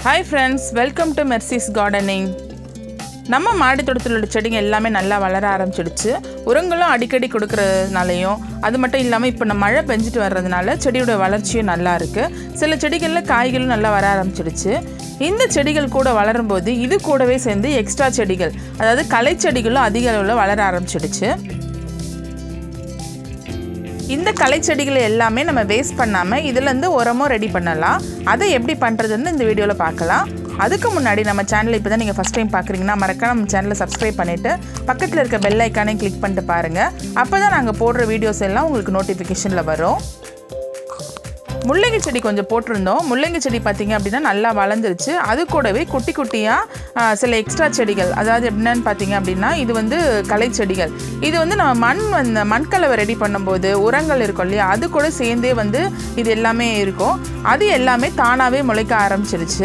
hi friends welcome to Mercy's gardening நம்ம மாடி தோட்டத்தில் உள்ள செடிங்க எல்லாமே நல்லா வளர ஆரம்பிச்சிடுச்சு உரங்களும் அடிக்கடி கொடுக்கறதுனாலையும் அது மட்டும் இல்லாமல் இப்போ நம்ம மழை பெஞ்சிட்டு வர்றதுனால செடியோட வளர்ச்சியும் நல்லா இருக்குது சில செடிகளில் காய்களும் நல்லா வர ஆரம்பிச்சிடுச்சு இந்த செடிகள் கூட வளரும்போது இது கூடவே சேர்ந்து எக்ஸ்ட்ரா செடிகள் அதாவது களை செடிகளும் அதிக அளவில் வளர ஆரம்பிச்சிடுச்சு இந்த களை செடிகளை எல்லாமே நம்ம வேஸ்ட் பண்ணாமல் இதுலேருந்து உரமும் ரெடி பண்ணலாம் அதை எப்படி பண்ணுறதுன்னு இந்த வீடியோவில் பார்க்கலாம் அதுக்கு முன்னாடி நம்ம சேனலை இப்போ தான் நீங்கள் ஃபஸ்ட் டைம் பார்க்குறீங்கன்னா மறக்காம நம்ம சேனலை சப்ஸ்கிரைப் பண்ணிவிட்டு பக்கத்தில் இருக்க பெல் ஐக்கானே கிளிக் பண்ணிட்டு பாருங்கள் அப்போ தான் நாங்கள் போடுற வீடியோஸ் எல்லாம் உங்களுக்கு நோட்டிஃபிகேஷனில் வரும் முள்ளங்கி செடி கொஞ்சம் போட்டிருந்தோம் முள்ளங்கி செடி பார்த்தீங்க அப்படின்னா நல்லா வளர்ந்துருச்சு அது கூடவே குட்டி குட்டியாக சில எக்ஸ்ட்ரா செடிகள் அதாவது என்னன்னு பார்த்தீங்க அப்படின்னா இது வந்து களை செடிகள் இது வந்து நம்ம மண் வந்து மண்கலவை ரெடி பண்ணும்போது உரங்கள் இருக்கும் இல்லையா அது கூட சேர்ந்தே வந்து இது எல்லாமே இருக்கும் அது எல்லாமே தானாகவே முளைக்க ஆரம்பிச்சிருச்சு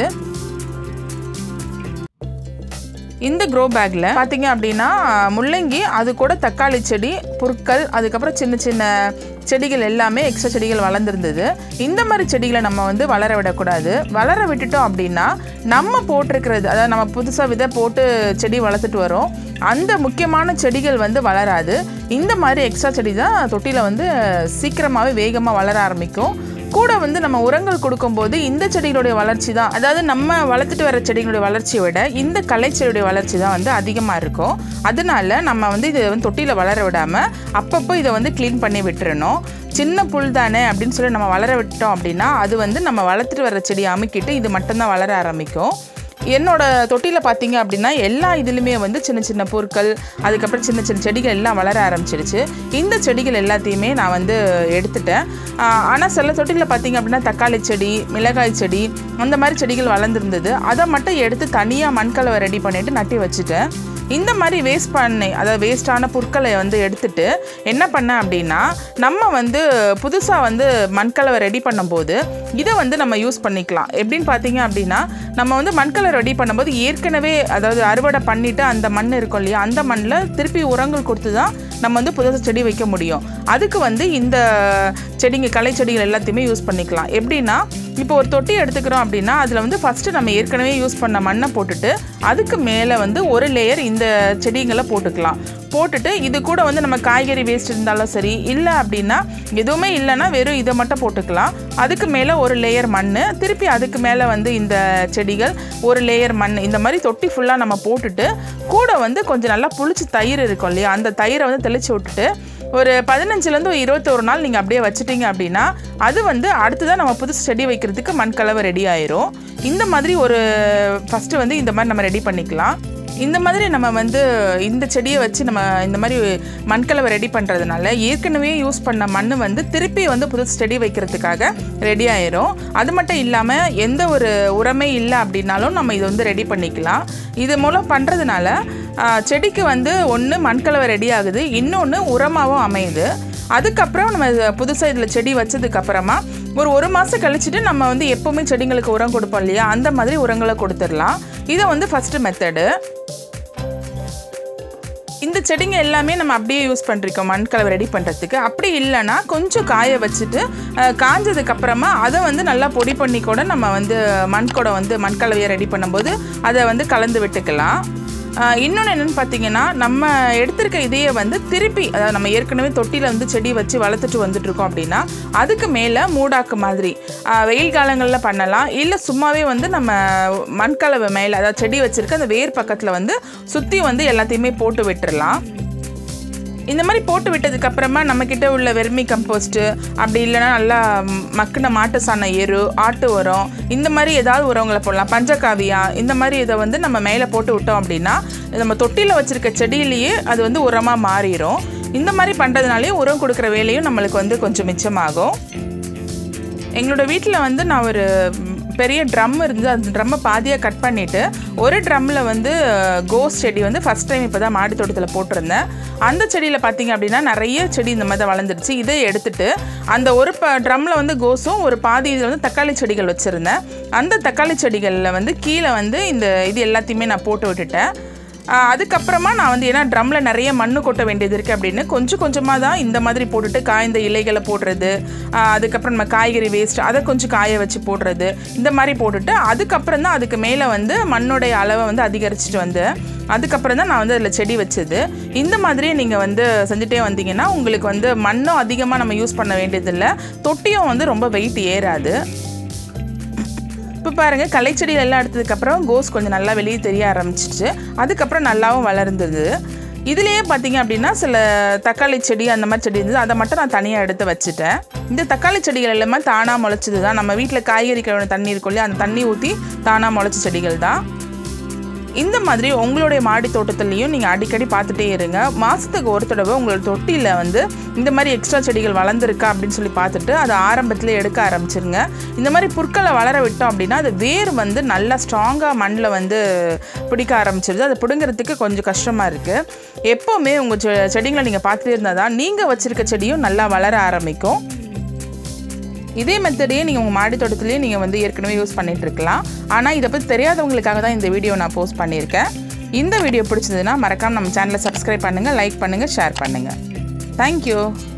இந்த க்ரோ பேக்கில் பார்த்தீங்க அப்படின்னா முள்ளங்கி அது கூட தக்காளி செடி புற்கள் அதுக்கப்புறம் சின்ன சின்ன செடிகள் எல்லாமே எக்ஸ்ட்ரா செடிகள் வளர்ந்துருந்தது இந்த மாதிரி செடிகளை நம்ம வந்து வளர விடக்கூடாது வளர விட்டுட்டோம் அப்படின்னா நம்ம போட்டிருக்கிறது அதாவது நம்ம புதுசாக விதை போட்டு செடி வளர்த்துட்டு வரோம் அந்த முக்கியமான செடிகள் வந்து வளராது இந்த மாதிரி எக்ஸ்ட்ரா செடி தான் தொட்டியில் வந்து சீக்கிரமாகவே வேகமாக வளர ஆரம்பிக்கும் கூட வந்து நம்ம உரங்கள் கொடுக்கும்போது இந்த செடிகளுடைய வளர்ச்சி தான் அதாவது நம்ம வளர்த்துட்டு வர செடிகளுடைய வளர்ச்சியை விட இந்த களை செடியுடைய வளர்ச்சி தான் வந்து அதிகமாக இருக்கும் அதனால நம்ம வந்து இதை வந்து தொட்டியில் வளர விடாமல் அப்பப்போ இதை வந்து க்ளீன் பண்ணி விட்டுறணும் சின்ன புல் தானே அப்படின்னு சொல்லி நம்ம வளர விட்டோம் அப்படின்னா அது வந்து நம்ம வளர்த்துட்டு வர செடியை அமுக்கிட்டு இது மட்டும்தான் வளர ஆரம்பிக்கும் என்னோட தொட்டியில் பார்த்தீங்க அப்படின்னா எல்லா இதுலேயுமே வந்து சின்ன சின்ன பொருட்கள் அதுக்கப்புறம் சின்ன சின்ன செடிகள் எல்லாம் வளர ஆரம்பிச்சிருச்சு இந்த செடிகள் எல்லாத்தையுமே நான் வந்து எடுத்துட்டேன் ஆனால் சில தொட்டியில் பார்த்தீங்க அப்படின்னா தக்காளி செடி மிளகாய் செடி அந்த மாதிரி செடிகள் வளர்ந்துருந்தது அதை மட்டும் எடுத்து தனியாக மண்கலவை ரெடி பண்ணிவிட்டு நட்டி வச்சுட்டேன் இந்த மாதிரி வேஸ்ட் பண்ணி அதாவது வேஸ்டான புற்களை வந்து எடுத்துட்டு என்ன பண்ணேன் அப்படின்னா நம்ம வந்து புதுசாக வந்து மண்கலவை ரெடி பண்ணும்போது இதை வந்து நம்ம யூஸ் பண்ணிக்கலாம் எப்படின்னு பார்த்தீங்க அப்படின்னா நம்ம வந்து மண்கலவை ரெடி பண்ணும்போது ஏற்கனவே அதாவது அறுவடை பண்ணிவிட்டு அந்த மண் இருக்கும் இல்லையா அந்த மண்ணில் திருப்பி உரங்கள் கொடுத்து தான் நம்ம வந்து புதுசாக செடி வைக்க முடியும் அதுக்கு வந்து இந்த செடிங்க களை செடிகள் எல்லாத்தையுமே யூஸ் பண்ணிக்கலாம் எப்படின்னா இப்போ ஒரு தொட்டி எடுத்துக்கிறோம் அப்படின்னா அதில் வந்து ஃபஸ்ட்டு நம்ம ஏற்கனவே யூஸ் பண்ண மண்ணை போட்டுட்டு அதுக்கு மேலே வந்து ஒரு லேயர் இந்த செடிங்களை போட்டுக்கலாம் போட்டுட்டு இது கூட வந்து நம்ம காய்கறி வேஸ்ட் இருந்தாலும் சரி இல்லை அப்படின்னா எதுவுமே இல்லைன்னா வெறும் இதை மட்டும் போட்டுக்கலாம் அதுக்கு மேலே ஒரு லேயர் மண் திருப்பி அதுக்கு மேலே வந்து இந்த செடிகள் ஒரு லேயர் மண் இந்த மாதிரி தொட்டி ஃபுல்லாக நம்ம போட்டுட்டு கூட வந்து கொஞ்சம் நல்லா புளிச்சு தயிர் இருக்கும் இல்லையா அந்த தயிரை வந்து தெளித்து விட்டுட்டு ஒரு பதினஞ்சுலேருந்து ஒரு இருபத்தொரு நாள் நீங்கள் அப்படியே வச்சுட்டீங்க அப்படின்னா அது வந்து அடுத்ததான் நம்ம புதுசு செடி வைக்கிறதுக்கு மண்கலவை ரெடி ஆயிரும் இந்த மாதிரி ஒரு ஃபஸ்ட்டு வந்து இந்த மாதிரி நம்ம ரெடி பண்ணிக்கலாம் இந்த மாதிரி நம்ம வந்து இந்த செடியை வச்சு நம்ம இந்த மாதிரி மண்கலவை ரெடி பண்ணுறதுனால ஏற்கனவே யூஸ் பண்ண மண் வந்து திருப்பி வந்து புதுசு செடி வைக்கிறதுக்காக ரெடி ஆயிரும் அது மட்டும் இல்லாமல் எந்த ஒரு உரமே இல்லை அப்படின்னாலும் நம்ம இதை வந்து ரெடி பண்ணிக்கலாம் இது மூலம் பண்ணுறதுனால செடிக்கு வந்து ஒன்று மண்கலவை ரெடி ஆகுது இன்னொன்று உரமாகவும் அமையுது அதுக்கப்புறம் நம்ம புதுசாக இதில் செடி வச்சதுக்கப்புறமா ஒரு ஒரு மாதம் கழிச்சுட்டு நம்ம வந்து எப்போவுமே செடிங்களுக்கு உரம் கொடுப்போம் இல்லையா அந்த மாதிரி உரங்களை கொடுத்துடலாம் இதை வந்து ஃபஸ்ட்டு மெத்தடு இந்த செடிங்க எல்லாமே நம்ம அப்படியே யூஸ் பண்ணிருக்கோம் மண்கலவை ரெடி பண்ணுறதுக்கு அப்படி இல்லைன்னா கொஞ்சம் காய வச்சுட்டு காஞ்சதுக்கப்புறமா அதை வந்து நல்லா பொடி பண்ணி கூட நம்ம வந்து மண் கூட வந்து மண்கலவையை ரெடி பண்ணும்போது அதை வந்து கலந்து விட்டுக்கலாம் இன்னொன்று என்னென்னு பார்த்தீங்கன்னா நம்ம எடுத்திருக்க இதையே வந்து திருப்பி அதாவது நம்ம ஏற்கனவே தொட்டியில் வந்து செடி வச்சு வளர்த்துட்டு வந்துட்டுருக்கோம் அப்படின்னா அதுக்கு மேலே மூடாக்கு மாதிரி வெயில் காலங்களில் பண்ணலாம் இல்லை சும்மாவே வந்து நம்ம மண்கலவை மேலே அதாவது செடி வச்சுருக்க அந்த வேர் பக்கத்தில் வந்து சுற்றி வந்து எல்லாத்தையுமே போட்டு விட்டுறலாம் இந்த மாதிரி போட்டு விட்டதுக்கப்புறமா நம்மக்கிட்ட உள்ள வெர்மி கம்போஸ்ட்டு அப்படி இல்லைன்னா நல்லா மக்கின மாட்டு சாண எரு ஆட்டு உரம் இந்த மாதிரி ஏதாவது உரங்களை போடலாம் பஞ்சகாவியா இந்த மாதிரி இதை வந்து நம்ம மேலே போட்டு விட்டோம் அப்படின்னா நம்ம தொட்டியில் வச்சுருக்க செடியிலேயே அது வந்து உரமாக மாறிடும் இந்த மாதிரி பண்ணுறதுனாலே உரம் கொடுக்குற வேலையும் நம்மளுக்கு வந்து கொஞ்சம் மிச்சமாகும் எங்களோட வீட்டில் வந்து நான் ஒரு பெரிய ட்ரம் இருந்து அந்த ட்ரம்மை பாதியாக கட் பண்ணிவிட்டு ஒரு ட்ரம்மில் வந்து கோஸ் செடி வந்து ஃபஸ்ட் டைம் இப்போ தான் மாடி தோட்டத்தில் போட்டிருந்தேன் அந்த செடியில் பார்த்தீங்க அப்படின்னா நிறைய செடி இந்த மாதிரி தான் வளர்ந்துருச்சு இதை எடுத்துட்டு அந்த ஒரு ப ட்ரம்மில் வந்து கோஸும் ஒரு பாதி இதில் வந்து தக்காளி செடிகள் வச்சுருந்தேன் அந்த தக்காளி செடிகளில் வந்து கீழே வந்து இந்த இது எல்லாத்தையுமே நான் போட்டு விட்டுட்டேன் ஆஹ் அதுக்கப்புறமா நான் வந்து ஏன்னா ட்ரம்மில் நிறைய மண்ணு கொட்ட வேண்டியது இருக்குது அப்படின்னு கொஞ்சம் கொஞ்சமாக தான் இந்த மாதிரி போட்டுட்டு காய்ந்த இலைகளை போடுறது ஆஹ் அதுக்கப்புறம் நம்ம காய்கறி வேஸ்ட் அதை கொஞ்சம் காய வச்சு போடுறது இந்த மாதிரி போட்டுட்டு அதுக்கப்புறம் தான் அதுக்கு மேலே வந்து மண்ணோடைய அளவை வந்து அதிகரிச்சுட்டு வந்து அதுக்கப்புறம் தான் நான் வந்து அதில் செடி வச்சது இந்த மாதிரியே நீங்கள் வந்து செஞ்சுட்டே வந்தீங்கன்னா உங்களுக்கு வந்து மண்ணும் அதிகமாக நம்ம யூஸ் பண்ண வேண்டியதில்லை தொட்டியும் வந்து ரொம்ப வெயிட் ஏறாது இப்போ பாருங்கள் களைச்செடியில் எல்லாம் எடுத்ததுக்கப்புறம் கோஸ் கொஞ்சம் நல்லா வெளியே தெரிய ஆரம்பிச்சிச்சு அதுக்கப்புறம் நல்லாவும் வளர்ந்தது இதுலேயே பார்த்தீங்க அப்படின்னா சில தக்காளி செடி அந்த மாதிரி செடி இருந்தது அதை மட்டும் நான் தனியாக எடுத்து வச்சுட்டேன் இந்த தக்காளி செடிகள் எல்லாமே தானாக முளைச்சது தான் நம்ம வீட்டில் காய்கறி கழுவின தண்ணி இருக்கும் இல்லையா அந்த தண்ணி ஊற்றி தானாக முளைச்ச செடிகள் தான் இந்த மாதிரி உங்களுடைய மாடி தோட்டத்துலேயும் நீங்கள் அடிக்கடி பார்த்துட்டே இருங்க மாதத்துக்கு ஒரு தடவை உங்களோட தொட்டியில் வந்து இந்த மாதிரி எக்ஸ்ட்ரா செடிகள் வளர்ந்துருக்கா அப்படின்னு சொல்லி பார்த்துட்டு அதை ஆரம்பத்தில் எடுக்க ஆரம்பிச்சிருங்க இந்த மாதிரி புற்களை வளர விட்டோம் அப்படின்னா அது வேர் வந்து நல்லா ஸ்ட்ராங்காக மண்ணில் வந்து பிடிக்க ஆரம்பிச்சிருது அதை பிடுங்கிறதுக்கு கொஞ்சம் கஷ்டமாக இருக்குது எப்போவுமே உங்கள் செ செடிகளை நீங்கள் பார்த்துட்டே இருந்தால் தான் நீங்கள் வச்சுருக்க செடியும் நல்லா வளர ஆரம்பிக்கும் இதே மெத்தடையே நீங்கள் உங்கள் மாடி தோட்டத்துலேயே நீங்கள் வந்து ஏற்கனவே யூஸ் பண்ணிட்டு இருக்கலாம் ஆனால் இதை பற்றி தெரியாதவங்களுக்காக தான் இந்த வீடியோ நான் போஸ்ட் பண்ணியிருக்கேன் இந்த வீடியோ பிடிச்சதுன்னா மறக்காமல் நம்ம சேனலை சப்ஸ்கிரைப் பண்ணுங்கள் லைக் பண்ணுங்கள் ஷேர் பண்ணுங்கள் தேங்க்யூ